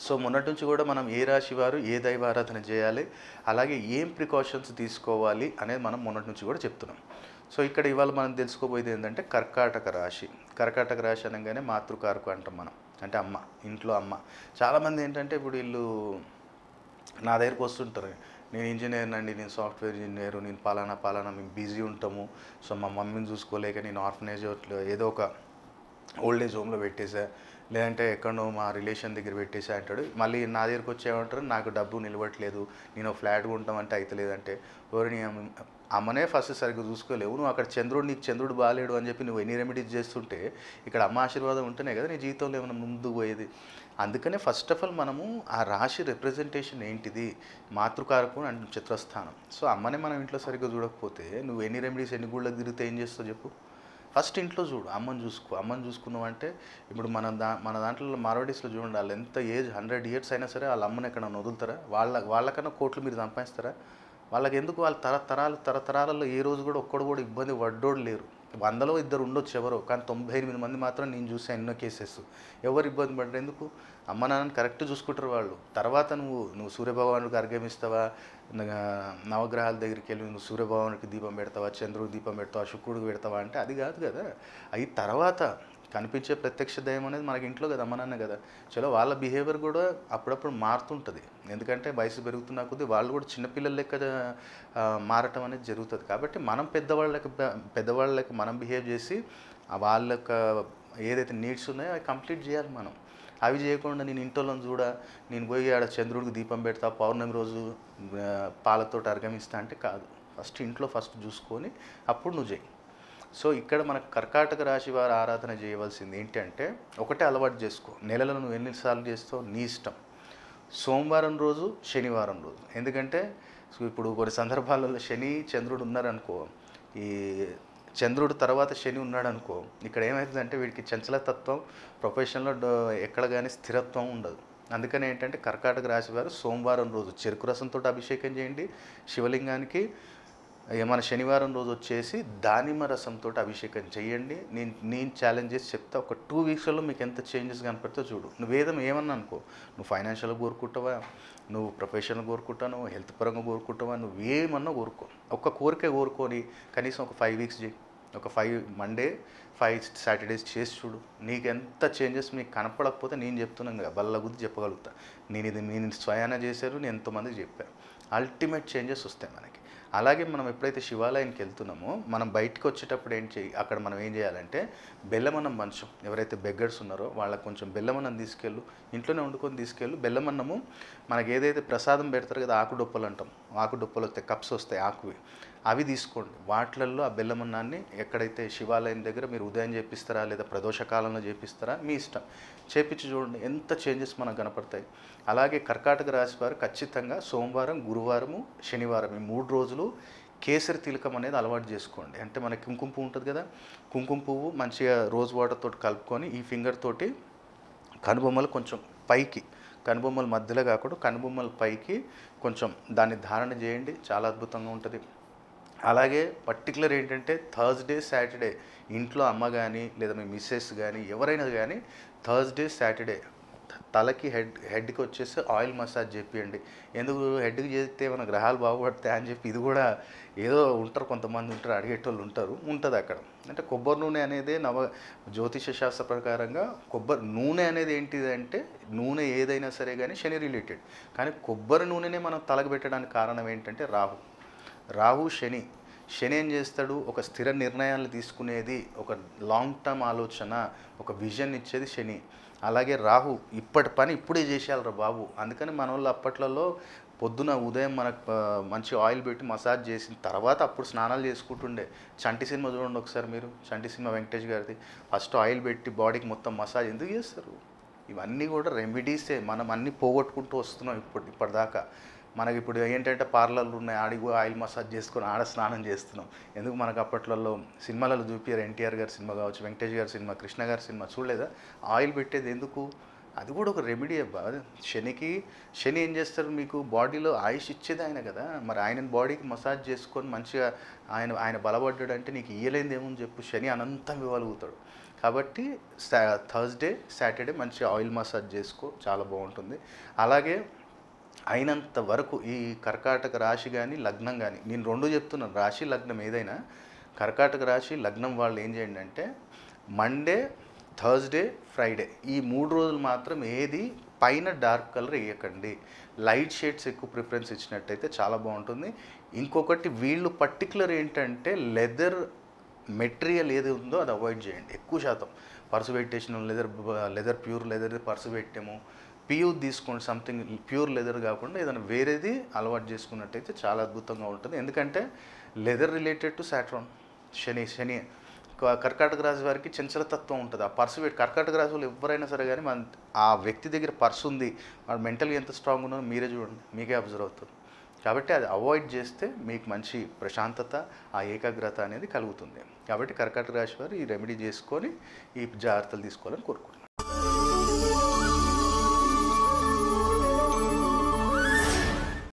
so మొన్నటి నుంచి కూడా మనం ఏ రాశి వారు ఏ దైవారాధన చేయాలి అలాగే ఏం ప్రికాషన్స్ తీసుకోవాలి అనేది మనం మొన్నటి నుంచి కూడా చెప్తున్నాం సో ఇక్కడ ఇవాళ మనం తెలుసుకోబోయేది ఏంటంటే కర్కాటక రాశి కర్కాటక రాశి అనగానే మాతృకారకు అంటాం మనం అంటే అమ్మ ఇంట్లో అమ్మ చాలామంది ఏంటంటే ఇప్పుడు వీళ్ళు నా దగ్గరికి వస్తుంటారు నేను ఇంజనీర్ అండి నేను సాఫ్ట్వేర్ ఇంజనీర్ నేను పలానా పలానా మేము బిజీ ఉంటాము సో మా మమ్మీని చూసుకోలేక నేను ఆర్ఫనేజ్ ఏదో ఒక ఓల్డ్ ఏజ్ హోమ్లో పెట్టేసా లేదంటే ఎక్కడో మా రిలేషన్ దగ్గర పెట్టేసా అంటాడు మళ్ళీ నా దగ్గరికి వచ్చేమంటారు నాకు డబ్బు నిలవట్లేదు నేను ఫ్లాట్ ఉంటామంటే అవుతలేదంటే ఎవరిని అమ్మనే ఫస్ట్ సరిగ్గా చూసుకోలేవు నువ్వు అక్కడ చంద్రుడు నీకు చంద్రుడు బాగాలేడు అని చెప్పి నువ్వు ఎన్ని రెమెడీస్ చేస్తుంటే ఇక్కడ అమ్మ ఆశీర్వాదం ఉంటేనే కదా నీ జీవితంలో ఏమైనా ముందుకు పోయేది అందుకనే ఫస్ట్ ఆఫ్ ఆల్ మనము ఆ రాశి రిప్రజెంటేషన్ ఏంటిది మాతృకారకం అండ్ చిత్రస్థానం సో అమ్మనే మనం ఇంట్లో సరిగ్గా చూడకపోతే నువ్వు ఎన్ని రెమెడీస్ ఎన్ని గుళ్ళకి తిరిగితే ఏం చేస్తావు చెప్పు ఫస్ట్ ఇంట్లో చూడు అమ్మని చూసుకో అమ్మని చూసుకున్నావు అంటే ఇప్పుడు మన దా మన దాంట్లో మారవడీస్లో చూడండి వాళ్ళు ఎంత ఏజ్ హండ్రెడ్ ఇయర్స్ అయినా సరే వాళ్ళ అమ్మని ఎక్కడన్నా వదులుతారా వాళ్ళ వాళ్ళకన్నా కోట్లు మీరు సంపాదిస్తారా వాళ్ళకి ఎందుకు వాళ్ళ తరతరాలు తరతరాలలో ఏ రోజు కూడా ఒక్కడు కూడా ఇబ్బంది పడ్డోడు లేరు వందలో ఇద్దరు ఉండొచ్చు ఎవరో కానీ తొంభై ఎనిమిది మంది మాత్రం నేను చూసా ఎన్నో కేసెస్ ఎవరు ఇబ్బంది పడ్డారు ఎందుకు అమ్మ నాన్నని కరెక్ట్ చూసుకుంటారు వాళ్ళు తర్వాత నువ్వు నువ్వు సూర్యభగవానుడికి అర్ఘ్యమిస్తావా నగ- నవగ్రహాల దగ్గరికి వెళ్ళి నువ్వు సూర్యభగవానుడికి దీపం పెడతావా చంద్రుడికి దీపం పెడతావా శుక్రుడికి పెడతావా అంటే అది కాదు కదా అవి తర్వాత కనిపించే ప్రత్యక్ష దయం అనేది మనకి ఇంట్లో కదా అమ్మ నాన్న కదా చలో వాళ్ళ బిహేవియర్ కూడా అప్పుడప్పుడు మారుతుంటుంది ఎందుకంటే వయసు పెరుగుతున్న కొద్దీ వాళ్ళు కూడా చిన్నపిల్లల లెక్క ఆ, మారటం అనేది జరుగుతుంది కాబట్టి మనం పెద్దవాళ్ళకి పెద్దవాళ్ళకి మనం బిహేవ్ చేసి ఆ వాళ్ళ యొక్క ఏదైతే నీడ్స్ ఉన్నాయో అవి కంప్లీట్ చేయాలి మనం అవి చేయకుండా నేను ఇంట్లో చూడ నేను పోయి ఆడ చంద్రుడికి దీపం పెడతా పౌర్ణమి రోజు ఆ, పాలతోటి అర్గమిస్తా అంటే కాదు ఫస్ట్ ఇంట్లో ఫస్ట్ చూసుకొని అప్పుడు నువ్వు చేయి సో ఇక్కడ మన కర్కాటక రాశి వారు ఆరాధన చేయవలసింది ఏంటంటే ఒకటే అలవాటు చేసుకో నెలలో నువ్వు ఎన్నిసార్లు చేస్తావు నీ ఇష్టం సోమవారం రోజు శనివారం రోజు ఎందుకంటే సో ఇప్పుడు కొన్ని సందర్భాలలో శని చంద్రుడు ఉన్నారనుకో ఈ చంద్రుడు తర్వాత శని ఉన్నాడు అనుకో ఇక్కడ ఏమవుతుందంటే వీడికి చంచలతత్వం ప్రొఫెషన్లో డ- ఎక్కడ కానీ స్థిరత్వం ఉండదు అందుకని ఏంటంటే కర్కాటక రాశి వారు సోమవారం రోజు చెరుకు రసంతో అభిషేకం చేయండి శివలింగానికి ఇక మన శనివారం రోజు వచ్చేసి దానిమ్మ రసంతో అభిషేకం చేయండి నేను నేను ఛాలెంజ్ చేసి చెప్తా ఒక టూ వీక్స్లో మీకు ఎంత చేంజెస్ కనపడితే చూడు నువ్వు ఏదో ఏమన్నా అనుకో నువ్వు ఫైనాన్షియల్గా కోరుకుంటావా నువ్వు ప్రొఫెషనల్ కోరుకుంటావు నువ్వు హెల్త్ పరంగా కోరుకుంటావా నువ్వు ఏమన్నా కోరుకో ఒక్క కోరికే కోరుకొని కనీసం ఒక ఫైవ్ వీక్స్ చేయి ఒక ఫైవ్ మండే ఫైవ్ సాటర్డేస్ చేసి చూడు నీకు ఎంత చేంజెస్ మీకు కనపడకపోతే నేను చెప్తున్నాను కదా బల్ల గుద్ది చెప్పగలుగుతా నేను ఇది నేను స్వయాన చేశారు నేను ఎంతోమందికి చెప్పాను అల్టిమేట్ చేంజెస్ వస్తాయి మనకి అలాగే మనం ఎప్పుడైతే శివాలయానికి వెళ్తున్నామో మనం బయటకు వచ్చేటప్పుడు ఏం చేయి అక్కడ మనం ఏం చేయాలంటే బెల్లమన్నం మంచం ఎవరైతే బెగ్గర్స్ ఉన్నారో వాళ్ళకి కొంచెం బెల్లమన్నం తీసుకెళ్ళు ఇంట్లోనే వండుకొని తీసుకెళ్ళు బెల్లమన్నము మనకి ఏదైతే ప్రసాదం పెడతారు కదా ఆకు డొప్పలు అంటాం ఆకు డొప్పలు వస్తాయి కప్స్ వస్తాయి ఆకువి అవి తీసుకోండి వాటిలలో ఆ బెల్లమన్నాన్ని ఎక్కడైతే శివాలయం దగ్గర మీరు ఉదయం చేపిస్తారా లేదా ప్రదోష కాలంలో చేపిస్తారా మీ ఇష్టం చేపించి చూడండి ఎంత చేంజెస్ మనకు కనపడతాయి అలాగే కర్కాటక రాశి వారు ఖచ్చితంగా సోమవారం గురువారము శనివారం ఈ మూడు రోజులు కేసరి తిలకం అనేది అలవాటు చేసుకోండి అంటే మనకి కుంకుమ పువ్వు ఉంటుంది కదా కుంకుమ పువ్వు మంచిగా రోజ్ వాటర్ తోటి కలుపుకొని ఈ ఫింగర్ తోటి కనుబొమ్మలు కొంచెం పైకి కనుబొమ్మల మధ్యలో కాకుండా కనుబొమ్మల పైకి కొంచెం దాన్ని ధారణ చేయండి చాలా అద్భుతంగా ఉంటుంది అలాగే పర్టికులర్ ఏంటంటే థర్స్డే సాటర్డే ఇంట్లో అమ్మ కానీ లేదా మీ మిస్సెస్ కానీ ఎవరైనా కానీ థర్స్డే సాటర్డే తలకి హెడ్ హెడ్కి వచ్చేసి ఆయిల్ మసాజ్ చేపియండి ఎందుకు హెడ్కి చేస్తే మన గ్రహాలు బాగుపడతాయి అని చెప్పి ఇది కూడా ఏదో ఉంటారు కొంతమంది ఉంటారు అడిగేటోళ్ళు ఉంటారు ఉంటుంది అక్కడ అంటే కొబ్బరి నూనె అనేది నవ జ్యోతిష శాస్త్ర ప్రకారంగా కొబ్బరి నూనె అనేది ఏంటిది అంటే నూనె ఏదైనా సరే కానీ శని రిలేటెడ్ కానీ కొబ్బరి నూనెనే మనం తలకు పెట్టడానికి కారణం ఏంటంటే రాహు రాహు శని శని ఏం చేస్తాడు ఒక స్థిర నిర్ణయాలు తీసుకునేది ఒక లాంగ్ టర్మ్ ఆలోచన ఒక విజన్ ఇచ్చేది శని అలాగే రాహు ఇప్పటి పని ఇప్పుడే చేసేయాలరా బాబు అందుకని మన వాళ్ళు అప్పట్లలో పొద్దున ఉదయం మనకు ఆ, మంచి ఆయిల్ పెట్టి మసాజ్ చేసిన తర్వాత అప్పుడు స్నానాలు చేసుకుంటుండే చంటి సినిమా చూడండి ఒకసారి మీరు చంటి సినిమా వెంకటేష్ గారిది ఫస్ట్ ఆయిల్ పెట్టి బాడీకి మొత్తం మసాజ్ ఎందుకు చేస్తారు ఇవన్నీ కూడా రెమెడీసే మనం అన్నీ పోగొట్టుకుంటూ వస్తున్నాం ఇప్పుడు ఇప్పటిదాకా మనకి ఇప్పుడు ఏంటంటే పార్లర్లు ఉన్నాయి ఆడికి పోయి ఆయిల్ మసాజ్ చేసుకొని ఆడ స్నానం చేస్తున్నాం ఎందుకు మనకు అప్పట్లలో సినిమాలలో చూపించారు ఎన్టీఆర్ గారి సినిమా కావచ్చు వెంకటేష్ గారి సినిమా కృష్ణ గారి సినిమా చూడలేదా ఆయిల్ పెట్టేది ఎందుకు అది కూడా ఒక రెమెడీ అబ్బా శనికి శని ఏం చేస్తారు మీకు బాడీలో ఆయుష్ ఇచ్చేది ఆయన కదా మరి ఆయన బాడీకి మసాజ్ చేసుకొని మంచిగా ఆయన ఆయన బలపడ్డాడు అంటే నీకు ఇయ్యలేంది ఏమని చెప్పు శని అనంతం ఇవ్వగలుగుతాడు కాబట్టి థర్స్డే సాటర్డే మంచి ఆయిల్ మసాజ్ చేసుకో చాలా బాగుంటుంది అలాగే అయినంత వరకు ఈ కర్కాటక రాశి కానీ లగ్నం కానీ నేను రెండు చెప్తున్నాను రాశి లగ్నం ఏదైనా కర్కాటక రాశి లగ్నం వాళ్ళు ఏం చేయండి అంటే మండే థర్స్డే ఫ్రైడే ఈ మూడు రోజులు మాత్రం ఏది పైన డార్క్ కలర్ వేయకండి లైట్ షేడ్స్ ఎక్కువ ప్రిఫరెన్స్ ఇచ్చినట్టయితే చాలా బాగుంటుంది ఇంకొకటి వీళ్ళు పర్టికులర్ ఏంటంటే లెదర్ మెటీరియల్ ఏది ఉందో అది అవాయిడ్ చేయండి ఎక్కువ శాతం పర్సు పెట్టేసిన leather leather pure leather purse పెట్టాము ప్యూర్ తీసుకోండి సంథింగ్ ప్యూర్ లెదర్ కాకుండా ఏదైనా వేరేది అలవాటు చేసుకున్నట్టయితే చాలా అద్భుతంగా ఉంటుంది ఎందుకంటే leather related to Saturn Shani Shani క- కర్కాటక రాశి వారికి చంచల తత్వం ఉంటుంది ఆ పర్సు పెట్టి కర్కాటక రాశి వాళ్ళు ఎవరైనా సరే కానీ మన ఆ వ్యక్తి దగ్గర పర్సు ఉంది వాడు మెంటల్గా ఎంత స్ట్రాంగ్ ఉన్నారో మీరే చూడండి మీకే అబ్జర్వ్ అవుతుంది కాబట్టి అది అవాయిడ్ చేస్తే మీకు మంచి ప్రశాంతత ఆ ఏకాగ్రత అనేది కలుగుతుంది కాబట్టి కర్కాటక రాశి వారు ఈ రెమెడీ చేసుకొని ఈ జాగ్రత్తలు తీసుకోవాలని కోరుకుంటున్నాను